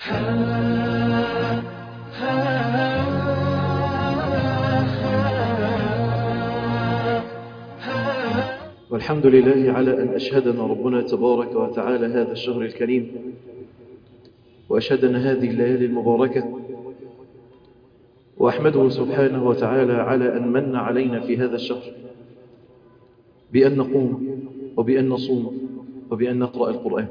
والحمد لله على أن أشهدنا ربنا تبارك وتعالى هذا الشهر الكريم وأشهدنا هذه الليالي المباركة وأحمده سبحانه وتعالى على أن من علينا في هذا الشهر بأن نقوم وبأن نصوم وبأن نقرأ القرآن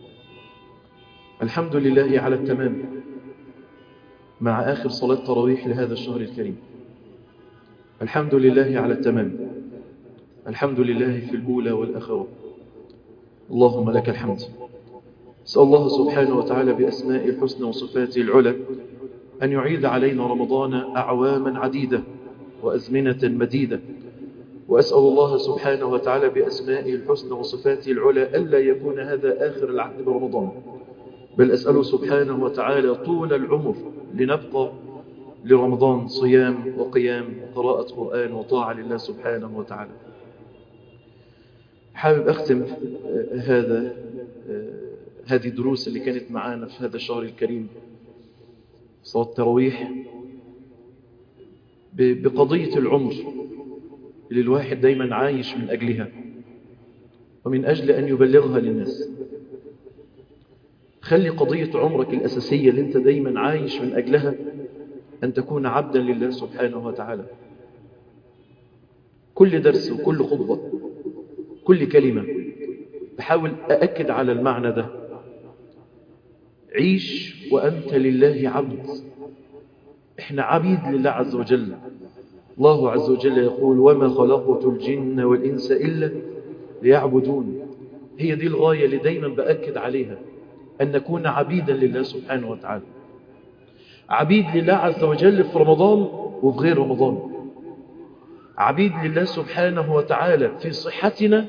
الحمد لله على التمام مع آخر صلاة تراويح لهذا الشهر الكريم الحمد لله على التمام الحمد لله في الأولى والآخرة اللهم لك الحمد سأل الله سبحانه وتعالى بأسماء الحسنى وصفاته العلى أن يعيد علينا رمضان أعواما عديدة وأزمنة مديدة وأسأل الله سبحانه وتعالى بأسمائه الحسنى وصفاته العلى ألا يكون هذا آخر العهد برمضان بل أسأله سبحانه وتعالى طول العمر لنبقى لرمضان صيام وقيام وقراءة قرآن وطاعة لله سبحانه وتعالى حابب أختم هذا هذه الدروس اللي كانت معانا في هذا الشهر الكريم صلاة التراويح بقضية العمر اللي الواحد دايما عايش من أجلها ومن أجل أن يبلغها للناس خلي قضية عمرك الأساسية اللي انت دايما عايش من أجلها أن تكون عبدا لله سبحانه وتعالى كل درس وكل خطبة كل كلمة بحاول أأكد على المعنى ده عيش وأنت لله عبد احنا عبيد لله عز وجل الله عز وجل يقول وما خلقت الجن والإنس إلا ليعبدون هي دي الغاية اللي دايما بأكد عليها أن نكون عبيدا لله سبحانه وتعالى عبيد لله عز وجل في رمضان وفي غير رمضان عبيد لله سبحانه وتعالى في صحتنا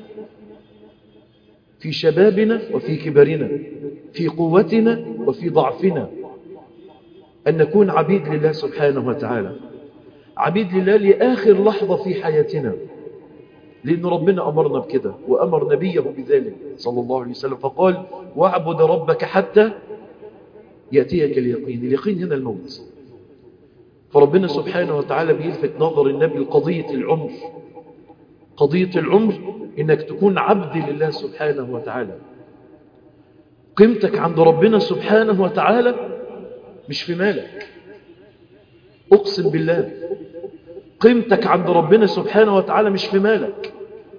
في شبابنا وفي كبرنا في قوتنا وفي ضعفنا أن نكون عبيد لله سبحانه وتعالى عبيد لله لآخر لحظة في حياتنا لأن ربنا أمرنا بكده وأمر نبيه بذلك صلى الله عليه وسلم فقال واعبد ربك حتى يأتيك اليقين اليقين هنا الموت فربنا سبحانه وتعالى بيلفت نظر النبي لقضية العمر قضية العمر إنك تكون عبد لله سبحانه وتعالى قيمتك عند ربنا سبحانه وتعالى مش في مالك أقسم بالله قيمتك عند ربنا سبحانه وتعالى مش في مالك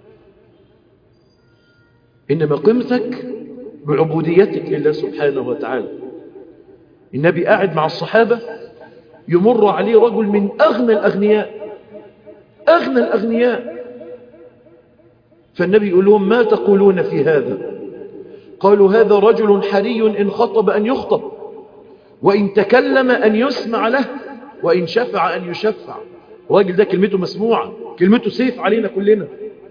إنما قيمتك بعبوديتك لله سبحانه وتعالى النبي قاعد مع الصحابة يمر عليه رجل من أغنى الأغنياء أغنى الأغنياء فالنبي يقول لهم ما تقولون في هذا قالوا هذا رجل حري إن خطب أن يخطب وإن تكلم أن يسمع له وإن شفع أن يشفع الراجل ده كلمته مسموعة كلمته سيف علينا كلنا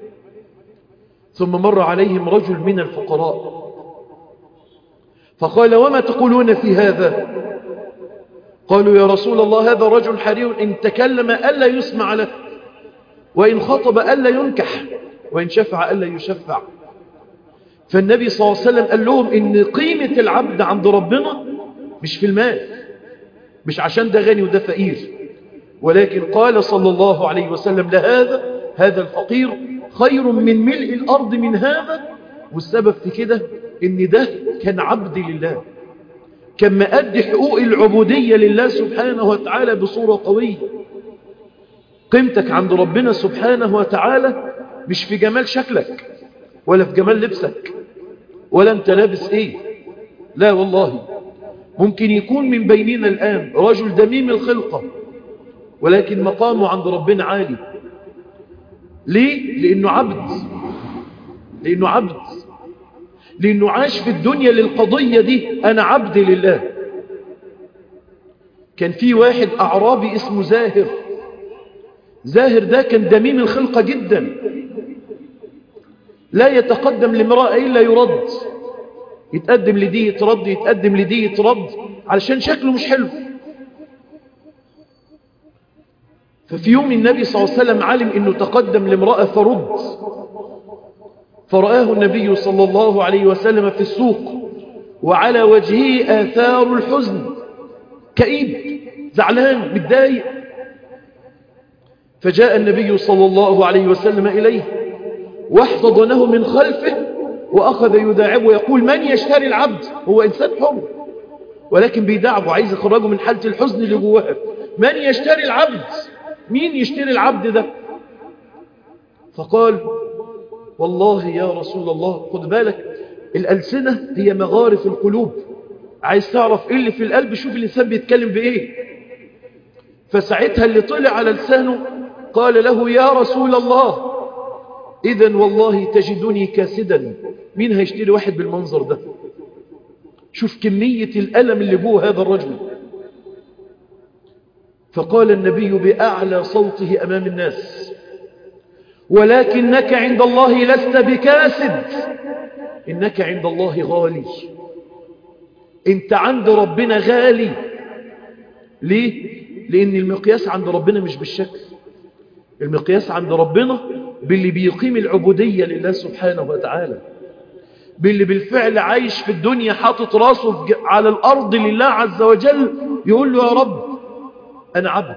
ثم مر عليهم رجل من الفقراء فقال وما تقولون في هذا قالوا يا رسول الله هذا رجل حري إن تكلم ألا يسمع له وإن خطب ألا ينكح وإن شفع ألا يشفع فالنبي صلى الله عليه وسلم قال لهم إن قيمة العبد عند ربنا مش في المال مش عشان ده غني وده فقير ولكن قال صلى الله عليه وسلم لهذا هذا الفقير خير من ملء الأرض من هذا والسبب في كده إن ده كان عبد لله كان مأدي حقوق العبودية لله سبحانه وتعالى بصورة قوية قيمتك عند ربنا سبحانه وتعالى مش في جمال شكلك ولا في جمال لبسك ولا انت لابس ايه لا والله ممكن يكون من بيننا الآن رجل دميم الخلقة ولكن مقامه عند ربنا عالي ليه؟ لأنه عبد لأنه عبد لأنه عاش في الدنيا للقضية دي أنا عبد لله كان في واحد أعرابي اسمه زاهر زاهر ده كان دميم الخلقة جدا لا يتقدم لامرأة إلا يرد يتقدم لدي يترد يتقدم لدي يترد علشان شكله مش حلو ففي يوم النبي صلى الله عليه وسلم علم انه تقدم لامرأة فرد فرآه النبي صلى الله عليه وسلم في السوق وعلى وجهه آثار الحزن كئيب زعلان متضايق فجاء النبي صلى الله عليه وسلم إليه واحتضنه من خلفه وأخذ يداعبه ويقول من يشتري العبد هو إنسان حر ولكن بيداعبه عايز يخرجه من حالة الحزن اللي جواه من يشتري العبد مين يشتري العبد ده فقال والله يا رسول الله خد بالك الألسنة هي مغارف القلوب عايز تعرف ايه اللي في القلب شوف الإنسان بيتكلم بإيه فساعتها اللي طلع على لسانه قال له يا رسول الله إذا والله تجدني كاسدا مين هيشتري واحد بالمنظر ده شوف كمية الألم اللي جوه هذا الرجل فقال النبي بأعلى صوته أمام الناس ولكنك عند الله لست بكاسد إنك عند الله غالي انت عند ربنا غالي ليه؟ لأن المقياس عند ربنا مش بالشكل المقياس عند ربنا باللي بيقيم العبودية لله سبحانه وتعالى باللي بالفعل عايش في الدنيا حاطط راسه على الأرض لله عز وجل يقول له يا رب أنا عبد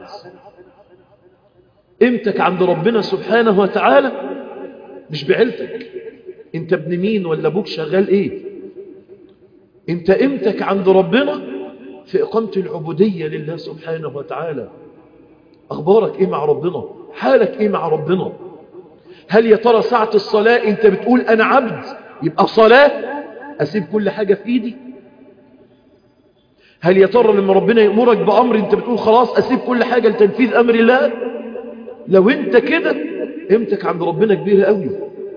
قيمتك عند ربنا سبحانه وتعالى مش بعيلتك انت ابن مين ولا ابوك شغال ايه انت قيمتك عند ربنا في إقامة العبودية لله سبحانه وتعالى أخبارك إيه مع ربنا حالك إيه مع ربنا هل يا ترى ساعة الصلاة أنت بتقول أنا عبد يبقى صلاة أسيب كل حاجة في إيدي هل يا ترى لما ربنا يأمرك بأمر أنت بتقول خلاص أسيب كل حاجة لتنفيذ أمر الله لو أنت كده قيمتك عند ربنا كبيرة قوي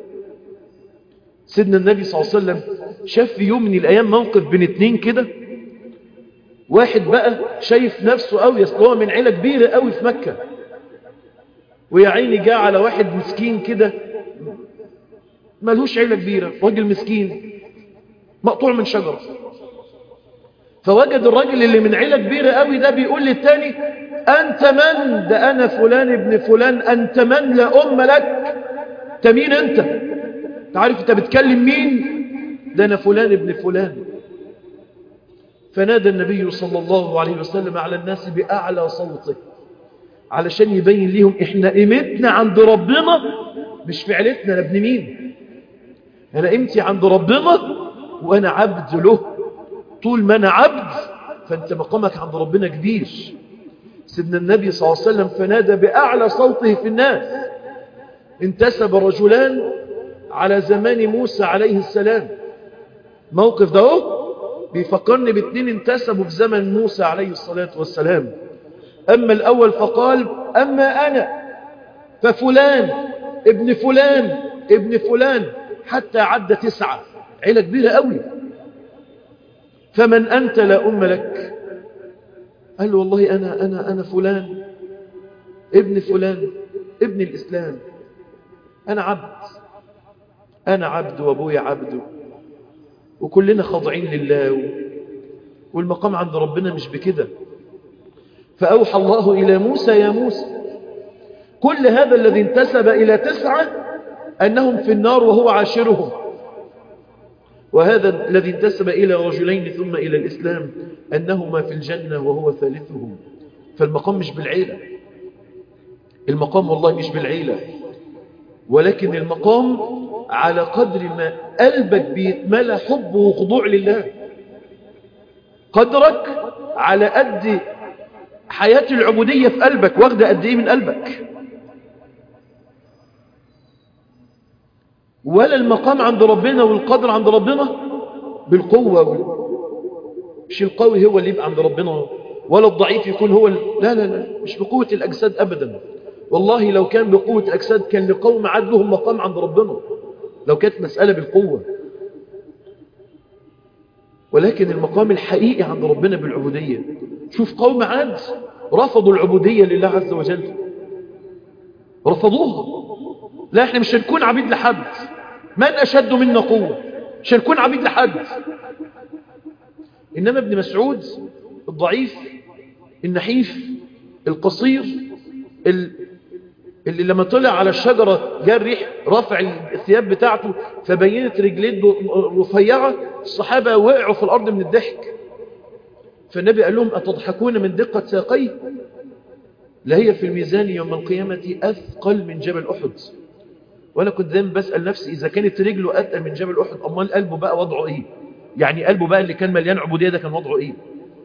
سيدنا النبي صلى الله عليه وسلم شاف في يوم من الأيام موقف بين اتنين كده واحد بقى شايف نفسه قوي اصل هو من عيله كبيره قوي في مكه ويا عيني جاء على واحد مسكين كده ملهوش عيله كبيره راجل مسكين مقطوع من شجره فوجد الراجل اللي من عيله كبيره قوي ده بيقول للتاني انت من ده انا فلان ابن فلان انت من لا ام لك انت مين انت انت عارف انت بتكلم مين ده انا فلان ابن فلان فنادى النبي صلى الله عليه وسلم على الناس بأعلى صوته علشان يبين لهم احنا قيمتنا عند ربنا مش فعلتنا انا ابن مين انا قيمتي عند ربنا وانا عبد له طول ما انا عبد فانت مقامك عند ربنا كبير سيدنا النبي صلى الله عليه وسلم فنادى بأعلى صوته في الناس انتسب رجلان على زمان موسى عليه السلام موقف ده هو بيفكرني باتنين انتسبوا في زمن موسى عليه الصلاة والسلام أما الأول فقال أما أنا ففلان ابن فلان ابن فلان حتى عد تسعة عيلة كبيرة قوي فمن أنت لا أم لك قال له والله أنا, أنا, أنا فلان ابن فلان ابن الإسلام أنا عبد أنا عبد وأبويا عبد وكلنا خاضعين لله والمقام عند ربنا مش بكده فأوحى الله إلى موسى يا موسى كل هذا الذي انتسب إلى تسعة أنهم في النار وهو عاشرهم وهذا الذي انتسب إلى رجلين ثم إلى الإسلام أنهما في الجنة وهو ثالثهم فالمقام مش بالعيلة المقام والله مش بالعيلة ولكن المقام على قدر ما قلبك بيتملى حب وخضوع لله قدرك على قد حياة العبودية في قلبك واخدة قد ايه من قلبك ولا المقام عند ربنا والقدر عند ربنا بالقوة وال... مش القوي هو اللي يبقى عند ربنا ولا الضعيف يكون هو ال... لا لا لا مش بقوة الأجساد أبدا والله لو كان بقوة الأجساد كان لقوم عدلهم مقام عند ربنا لو كانت مسألة بالقوة ولكن المقام الحقيقي عند ربنا بالعبودية شوف قوم عاد رفضوا العبودية لله عز وجل رفضوها لا احنا مش هنكون عبيد لحد من أشد منا قوة مش هنكون عبيد لحد إنما ابن مسعود الضعيف النحيف القصير اللي لما طلع على الشجرة جاء الريح رفع الثياب بتاعته فبينت رجليه رفيعة الصحابة وقعوا في الأرض من الضحك فالنبي قال لهم أتضحكون من دقة ساقيه لا هي في الميزان يوم القيامة أثقل من جبل أحد وأنا كنت دايما بسأل نفسي إذا كانت رجله أثقل من جبل أحد أمال قلبه بقى وضعه إيه يعني قلبه بقى اللي كان مليان عبودية ده كان وضعه إيه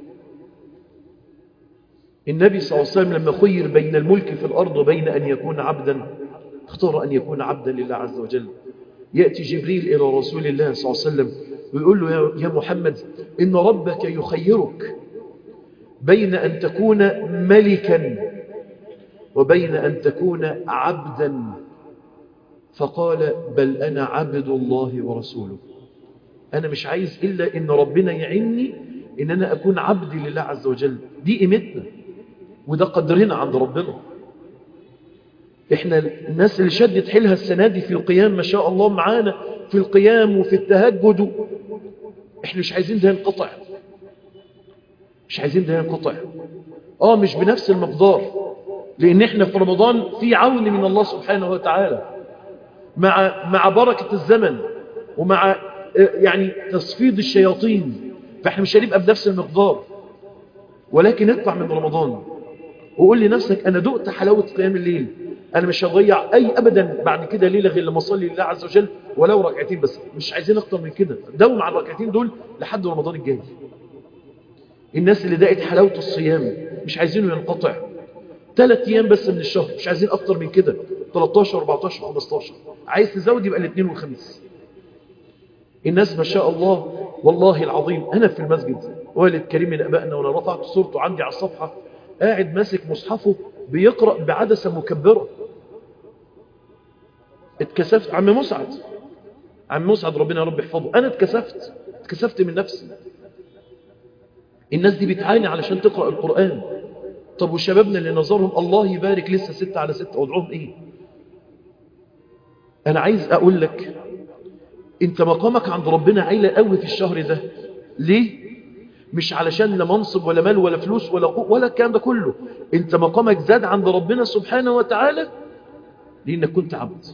النبي صلى الله عليه وسلم لما خير بين الملك في الأرض وبين أن يكون عبدا اختار أن يكون عبدا لله عز وجل يأتي جبريل إلى رسول الله صلى الله عليه وسلم ويقول له يا محمد إن ربك يخيرك بين أن تكون ملكا وبين أن تكون عبدا فقال بل أنا عبد الله ورسوله أنا مش عايز إلا إن ربنا يعني إن أنا أكون عبد لله عز وجل دي قيمتنا وده قدرنا عند ربنا احنا الناس اللي شدت حيلها السنة دي في القيام ما شاء الله معانا في القيام وفي التهجد احنا مش عايزين ده ينقطع مش عايزين ده ينقطع اه مش بنفس المقدار لان احنا في رمضان في عون من الله سبحانه وتعالى مع مع بركة الزمن ومع يعني تصفيد الشياطين فاحنا مش هنبقى بنفس المقدار ولكن اطلع من رمضان وقول لنفسك انا دقت حلاوة قيام الليل انا مش هضيع اي ابدا بعد كده ليلة غير لما اصلي لله عز وجل ولو ركعتين بس مش عايزين اكتر من كده دوم على الركعتين دول لحد رمضان الجاي الناس اللي دقت حلاوة الصيام مش عايزينه ينقطع ثلاث ايام بس من الشهر مش عايزين اكتر من كده 13 14 15 عايز تزود يبقى الاثنين والخميس الناس ما شاء الله والله العظيم انا في المسجد والد كريم من ابائنا وانا رفعت صورته عندي على الصفحه قاعد ماسك مصحفه بيقرا بعدسه مكبره اتكسفت عم مسعد عم مسعد ربنا يا رب يحفظه انا اتكسفت اتكسفت من نفسي الناس دي بتعاني علشان تقرا القران طب وشبابنا اللي نظرهم الله يبارك لسه ستة على ستة وضعهم ايه انا عايز اقول لك انت مقامك عند ربنا عيلة قوي في الشهر ده ليه مش علشان لا منصب ولا مال ولا فلوس ولا قوة ولا الكلام ده كله انت مقامك زاد عند ربنا سبحانه وتعالى لانك كنت عبد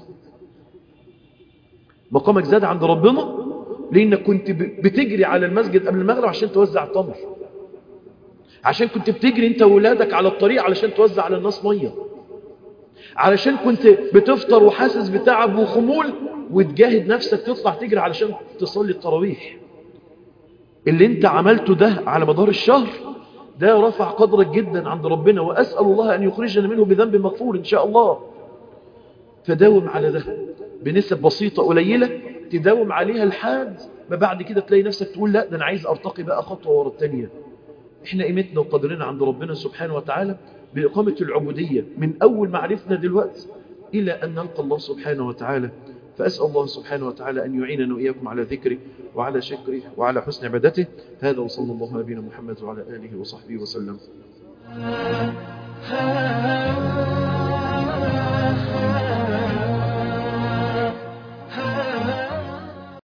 مقامك زاد عند ربنا لانك كنت بتجري على المسجد قبل المغرب عشان توزع التمر عشان كنت بتجري انت وولادك على الطريق علشان توزع على الناس ميه علشان كنت بتفطر وحاسس بتعب وخمول وتجاهد نفسك تطلع تجري علشان تصلي التراويح اللي انت عملته ده على مدار الشهر ده رفع قدرك جدا عند ربنا وأسأل الله أن يخرجنا منه بذنب مغفور إن شاء الله فداوم على ده بنسب بسيطة قليلة تداوم عليها لحد ما بعد كده تلاقي نفسك تقول لا ده أنا عايز أرتقي بقى خطوة ورا التانية احنا قيمتنا وقدرنا عند ربنا سبحانه وتعالى بإقامة العبودية من أول ما عرفنا دلوقتي إلى أن نلقى الله سبحانه وتعالى فأسأل الله سبحانه وتعالى أن يعيننا وإياكم على ذكره وعلى شكره وعلى حسن عبادته هذا وصلى الله على نبينا محمد وعلى آله وصحبه وسلم